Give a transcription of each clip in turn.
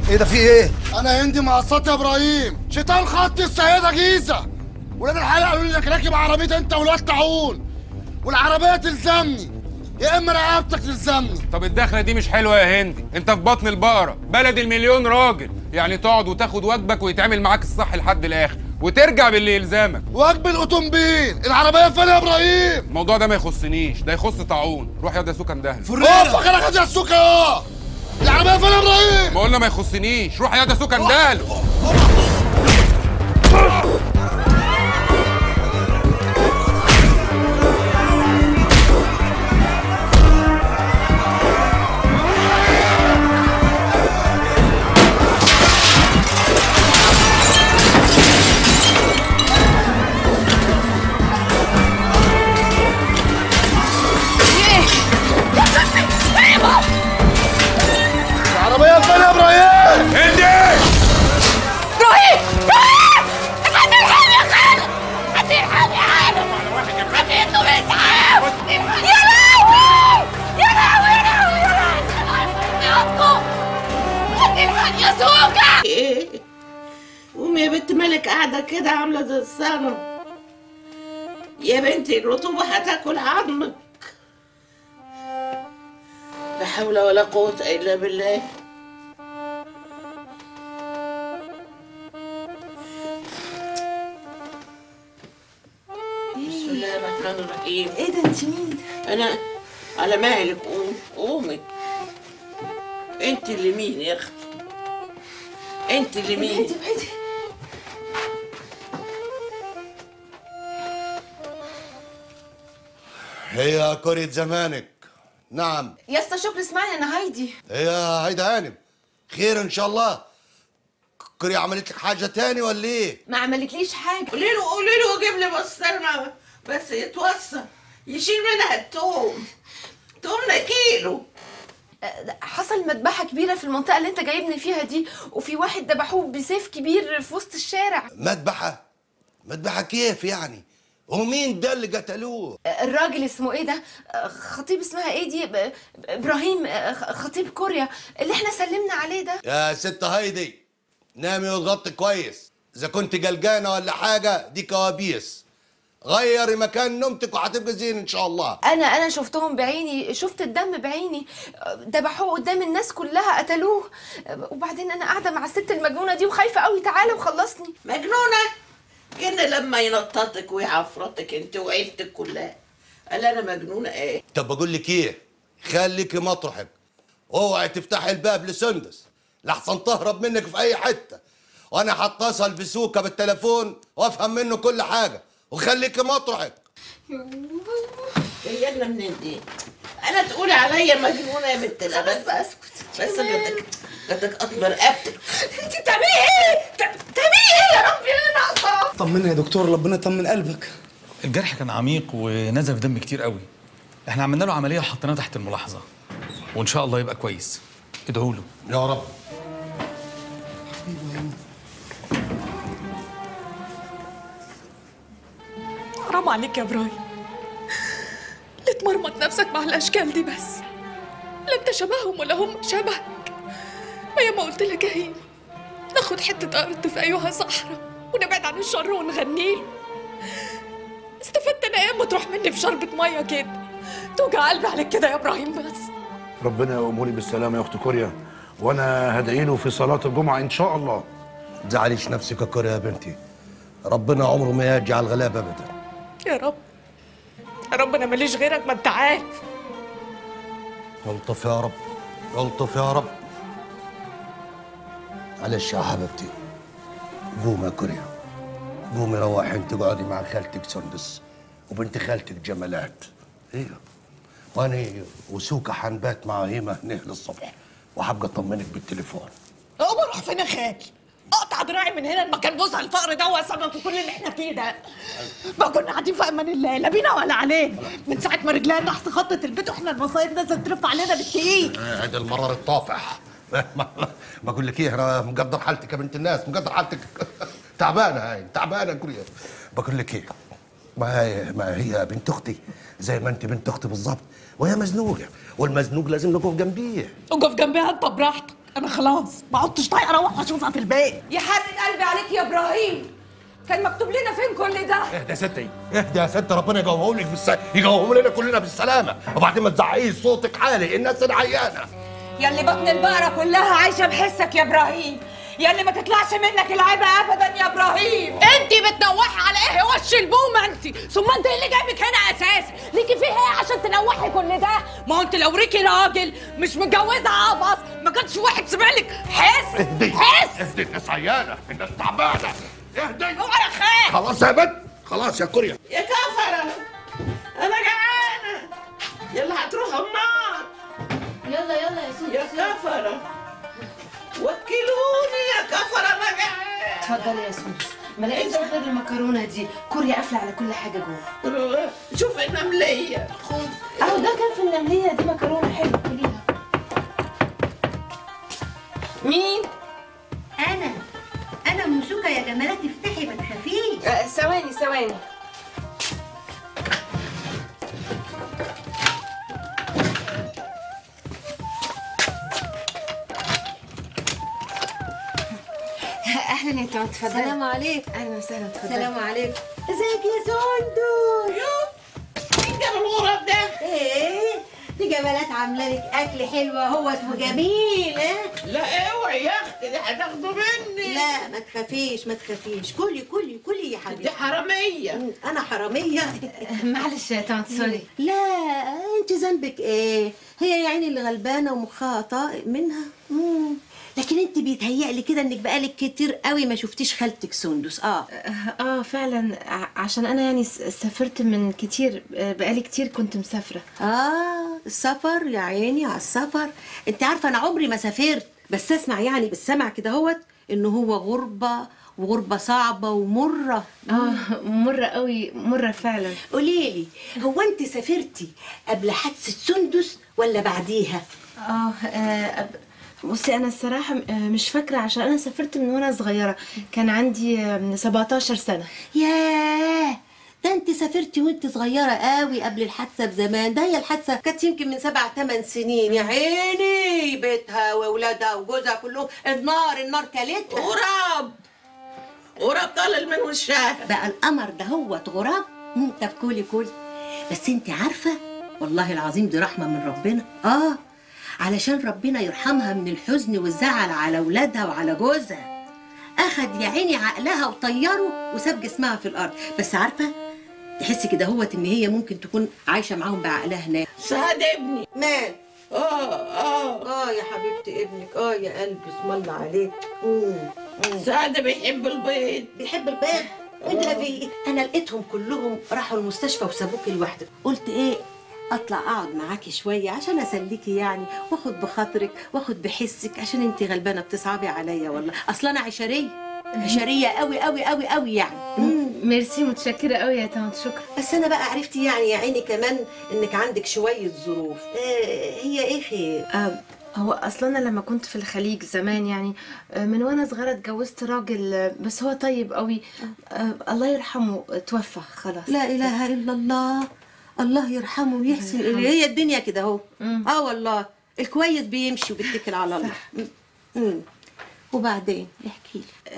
ايه ده في ايه؟ انا هندي مقصات يا ابراهيم شيطان خط السيده جيزه ولاد الحلقه قالوا لي انك راكب عربيه انت والواد طاعون والعربيه تلزمني يا اما رقبتك تلزمني طب الدخله دي مش حلوه يا هندي انت في بطن البقره بلد المليون راجل يعني تقعد وتاخد واجبك ويتعمل معاك الصح لحد الاخر وترجع باللي يلزمك واجب الاوتومبيل العربيه فين يا ابراهيم الموضوع ده ما يخصنيش ده يخص طاعون روح يا ده سوكا مدهن اوف انا خد السوق اه العربيه فين يا ابراهيم ما قلنا ما يخصنيش روح يا ده سوكا مدهن العربيه فين يا ابراهيم هندي روحي روحي حد يلحقني يا خالد حد يلحقني يا خالد حد يطلب اسعاف يا لهوي يا لهوي يا لهوي يا لهوي يا لهوي حد يلحقني يا سوكا ايه قومي يا بنت مالك قاعدة كده عاملة زي الصنم يا بنتي الرطوبة هتاكل عظمك لا حول ولا قوة إلا بالله بسم الله الرحمن الرحيم ايه ده انت مين؟ أنا على مهلك قوم قومي أنت اللي مين يا أختي أنت اللي مين ابعدي ابعدي هي كرة زمانك نعم يا اسطى شكري اسمعني انا هايدي هي هيدا هانم خير ان شاء الله كوريا عملت لك حاجه تاني ولا ايه ما عملتليش حاجه قولي له قولي له جيب لي بسطرمه بس يتوصى يشيل منها التوم تومنا كيلو أه، حصل مذبحه كبيره في المنطقه اللي انت جايبني فيها دي وفي واحد ذبحوه بسيف كبير في وسط الشارع مذبحه مذبحه كيف يعني ومين ده اللي قتلوه أه، الراجل اسمه ايه ده أه، خطيب اسمها ايه دي ب- ابراهيم أه، خ- خطيب كوريا اللي احنا سلمنا عليه ده يا ست هايدي نامي وتغطي كويس اذا كنت قلقانه ولا حاجه دي كوابيس غيري مكان نومتك وهتبقى زين ان شاء الله انا انا شفتهم بعيني شفت الدم بعيني أه، ذبحوه قدام الناس كلها قتلوه أه، وبعدين انا قاعده مع الست المجنونه دي وخايفه قوي تعالى وخلصني مجنونه كان لما ينططك ويعفرطك انت وعيلتك كلها قال انا مجنونه ايه طب بقول لك ايه خليكي مطرحك اوعي تفتحي الباب لسندس لحسن تهرب منك في اي حته وانا هتصل بسوكه بالتليفون وافهم منه كل حاجه وخليكي مطرحك جايه لنا منين دي انا تقولي عليا مجنونه يا بنت الأبد بس اسكت بس جاتك جاتك اكبر رقبتك انت بتعملي ايه؟ بتعملي ايه يا ربي انا ناقصه طمنا يا دكتور ربنا يطمن قلبك الجرح كان عميق ونزف دم كتير قوي احنا عملنا له عمليه وحطيناه تحت الملاحظه وان شاء الله يبقى كويس ادعوا له يا رب حرام عليك يا ابراهيم لا تمرمط نفسك مع الاشكال دي بس لا انت شبههم ولا هم شبهك ما ياما قلت لك يا هيم ناخد حته ارض في ايها صحراء ونبعد عن الشر ونغنيله استفدت انا ايه اما تروح مني في شربة ميه كده توجع قلبي عليك كده يا ابراهيم بس ربنا يقومه لي بالسلامه يا اخت كوريا وانا هدعي له في صلاه الجمعه ان شاء الله تزعليش نفسك يا كوريا يا بنتي ربنا عمره ما يجعل غلاب ابدا يا رب يا رب انا ماليش غيرك ما انت عارف الطف يا رب الطف يا رب معلش يا حبيبتي قومي يا كوريا قومي روحي انت اقعدي مع خالتك سندس وبنت خالتك جمالات ايوه وانا وسوكا حنبات مع هيمه هنا للصبح وهبقى اطمنك بالتليفون اقوم اروح فين يا خالي اقطع دراعي من هنا المكان بوسع الفقر ده واسبب في كل اللي احنا فيه ده ما كنا قاعدين في امان الله لا بينا ولا علينا من ساعه ما رجلنا نحس خطت البيت واحنا المصايب نازله ترف علينا بالتقيل هذا المرار الطافح بقول لك ايه انا مقدر حالتك يا بنت الناس مقدر حالتك تعبانه هاي تعبانه كوريا بقول لك ايه ما هي ما هي بنت اختي زي ما انت بنت اختي بالظبط وهي مزنوقه والمزنوق لازم نقف جنبيه اقف جنبها انت براحتك انا خلاص ما عدتش طايقه اروح اشوفها في البيت يا حرة قلبي عليك يا ابراهيم كان مكتوب لنا فين كل ده اهدى يا ستي اهدى يا ست ربنا يقومهم لك بالس... يقومهم لنا كلنا بالسلامه وبعدين ما تزعقيش صوتك عالي الناس العيانه يا اللي بطن البقرة كلها عايشة بحسك يا ابراهيم يا اللي ما تطلعش منك العيبة ابدا يا ابراهيم انت بتنوحي على ايه وش البومه انت ثم انت اللي جايبك هنا اساسا ليكي فيه ايه عشان تنوحي كل ده ما هو انت لو ريكي راجل مش متجوزه عبص ما كانش واحد سمع لك حس اهدي حس اهدي الناس عيانه الناس تعبانه اهدي اوعى يا خال خلاص يا بنت خلاص يا كوريا يا كفره انا جعانه يلا هتروحوا النار يلا يلا يا سوسو يا كفره وكلوني يا كفره انا جعانه اتفضلي يا سوسو ما لقيتش غير المكرونه دي كوريا قافله على كل حاجه جوه شوف النمليه خد اهو ده كان في النمليه دي مكرونه حلوه كليها مين انا انا موسوكه يا جمالات افتحي ما تخافيش آه، ثواني ثواني اهلا يا طنط اتفضلي سلام عليكم اهلا وسهلا اتفضلي سلام عليكم ازيك يا سندس مين جاب الغراب ده؟ ايه دي جمالات عامله لك اكل حلو اهوت وجميل ها لا اوعي يا اختي دي هتاخده مني لا ما تخافيش ما تخافيش كلي كلي كلي يا دي حبيبتي حراميه انا حراميه معلش يا طنط سوري لا انت ذنبك ايه هي يا عيني اللي غلبانه ومخها طائق منها مم. لكن انت بيتهيألي كده انك بقالك كتير قوي ما شفتيش خالتك سندس اه اه فعلا ع- عشان انا يعني س- سافرت من كتير آه، بقالي كتير كنت مسافره اه السفر يا عيني على السفر انت عارفه انا عمري ما سافرت بس اسمع يعني بالسمع كده هوت ان هو غربه وغربه صعبه ومره اه مره قوي مره فعلا قوليلي هو انت سافرتي قبل حادثه سندس ولا بعديها اه آه، أب- بصي انا الصراحه م- آه، مش فاكره عشان انا سافرت من وانا صغيره كان عندي آه، 17 سنه ياه ده انت سافرتي وانت صغيره قوي قبل الحادثه بزمان ده هي الحادثه كانت يمكن من سبع ثمان سنين يا عيني بيتها واولادها وجوزها كلهم النار النار كلتها غراب غراب طالع من وشها بقى القمر ده هو غراب مم، طب كولي كولي بس انت عارفه والله العظيم دي رحمه من ربنا اه علشان ربنا يرحمها من الحزن والزعل على اولادها وعلى جوزها اخد يا عيني عقلها وطيره وساب جسمها في الارض بس عارفه تحسي كده هوت ان هي ممكن تكون عايشه معاهم بعقلها هناك سعد ابني مال اه اه اه يا حبيبتي ابنك اه يا قلبي اسم الله عليك مم. سعد بيحب البيض بيحب البيض وانت بيه انا لقيتهم كلهم راحوا المستشفى وسابوكي لوحدك قلت ايه اطلع اقعد معاكي شويه عشان اسليكي يعني واخد بخاطرك واخد بحسك عشان انت غلبانه بتصعبي عليا والله اصلا انا عشريه عشريه قوي قوي قوي قوي يعني مم. ميرسي متشكره قوي يا طنط شكرا بس انا بقى عرفت يعني يا عيني كمان انك عندك شويه ظروف آه هي ايه خير آه، هو اصلا انا لما كنت في الخليج زمان يعني آه، من وانا صغيره اتجوزت راجل آه، بس هو طيب قوي آه، الله يرحمه آه، توفى خلاص لا اله الا الله الله يرحمه ويحسن اليه هي الدنيا كده اهو اه والله الكويس بيمشي وبيتكل على الله مم. مم. وبعدين احكي لي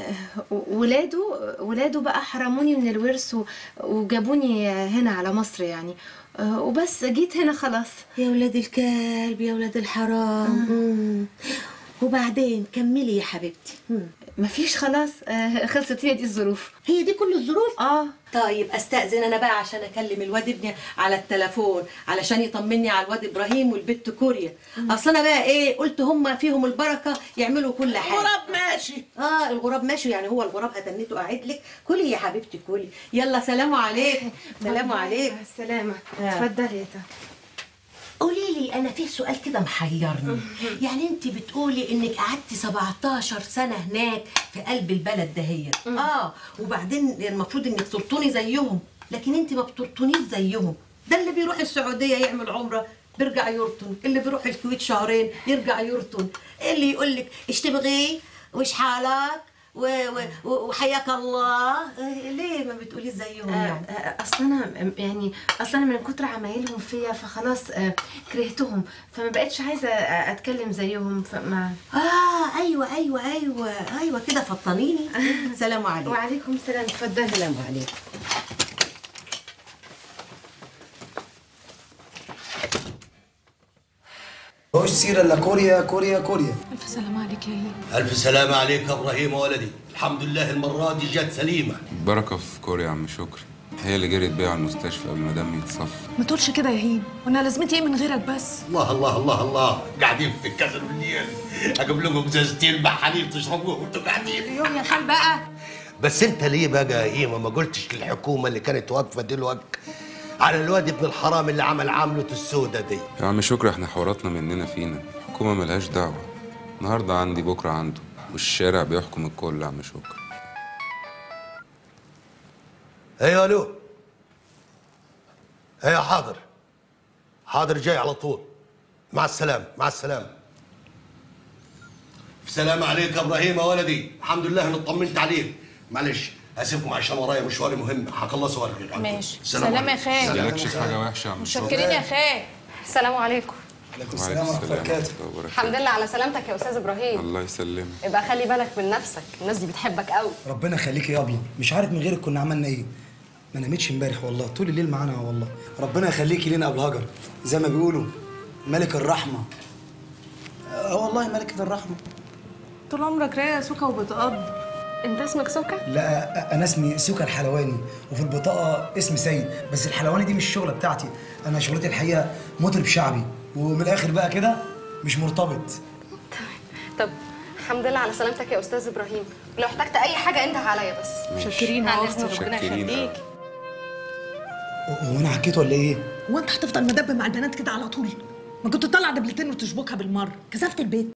ولاده ولاده بقى حرموني من الورث و- وجابوني هنا على مصر يعني آه، وبس جيت هنا خلاص يا ولاد الكلب يا ولاد الحرام مم. وبعدين كملي يا حبيبتي مم. مفيش خلاص آه، خلصت هي دي الظروف هي دي كل الظروف اه طيب استاذن انا بقى عشان اكلم الواد ابني على التليفون علشان يطمني على الواد ابراهيم والبت كوريا اصل انا بقى ايه قلت هم فيهم البركه يعملوا كل حاجه غراب ماشي اه الغراب ماشي يعني هو الغراب هتنيته قاعد لك كلي يا حبيبتي كلي يلا سلام عليكم سلام عليكم مع السلامه آه. اتفضلي يا طنط قولي لي انا في سؤال كده محيرني يعني انت بتقولي انك قعدتي 17 سنه هناك في قلب البلد دهيت اه وبعدين المفروض انك ترطوني زيهم لكن انت ما بترطونيش زيهم ده اللي بيروح السعوديه يعمل عمره بيرجع يرطن اللي بيروح الكويت شهرين يرجع يرطن اللي يقول لك ايش تبغي وش حالك و... و... وحياك الله آه، ليه ما بتقولي زيهم يعني اصل انا يعني اصل انا من كتر عمايلهم فيا فخلاص آه، كرهتهم فما بقتش عايزه آه، اتكلم زيهم فما اه ايوه ايوه ايوه ايوه كده فطنيني سلام عليكم وعليكم السلام اتفضلي سلام عليكم مش سيرة الا كوريا كوريا كوريا الف سلامة عليك يا هيم ألف سلامة عليك يا إبراهيم ولدي الحمد لله المرة دي جت سليمة بركه في كوريا يا عم شكري هي اللي جريت بيها على المستشفى قبل ما دمي يتصفى ما تقولش كده يا هيم وانا لازمتي ايه من غيرك بس الله الله الله الله قاعدين في الكسر بالليل أجيب لكم ازازتين مع حليب تشربوه وانتوا قاعدين يوم يا خال بقى بس انت ليه بقى يا هيما ما قلتش للحكومة اللي كانت واقفة دلوقتي على الواد ابن الحرام اللي عمل عاملته السودة دي يا عم شكري احنا حواراتنا مننا فينا الحكومه ملهاش دعوه النهارده عندي بكره عنده والشارع بيحكم الكل يا عم شكري ايوه الو ايوه حاضر حاضر جاي على طول مع السلامة مع السلامة في سلامة عليك يا ابراهيم يا ولدي الحمد لله اني اطمنت عليك معلش هسيبكم عشان ورايا مشواري مهم هخلصه وارجع ماشي. السلام سلام يا عليكم. خال. سلام. مالكش في حاجه وحشه يا عم شكري متشكرين يا خال السلام عليكم عليكم وعليكم السلام ورحمة الله وبركاته ورحمة الله الحمد وبركاته لله على سلامتك يا استاذ ابراهيم الله يسلمك يبقى خلي بالك من نفسك الناس دي بتحبك قوي ربنا يخليك يا ابله مش عارف من غيرك كنا عملنا ايه ما نامتش امبارح والله طول الليل معانا والله ربنا يخليكي لنا ابو هجر زي ما بيقولوا ملك الرحمه اه والله ملكة الرحمه طول عمرك رايقه سوكا وبتقض انت اسمك سوكا لا انا اسمي سوكا الحلواني وفي البطاقه اسمي سيد بس الحلواني دي مش الشغله بتاعتي انا شغلتي الحقيقه مطرب شعبي ومن الاخر بقى كده مش مرتبط طب الحمد لله على سلامتك يا استاذ ابراهيم لو احتجت اي حاجه انت عليا بس متشكرين يا اختي ربنا متشكرين يخليك هو انا حكيت ولا ايه هو انت هتفضل مدب مع البنات كده على طول ما كنت تطلع دبلتين وتشبكها بالمره كسفت البيت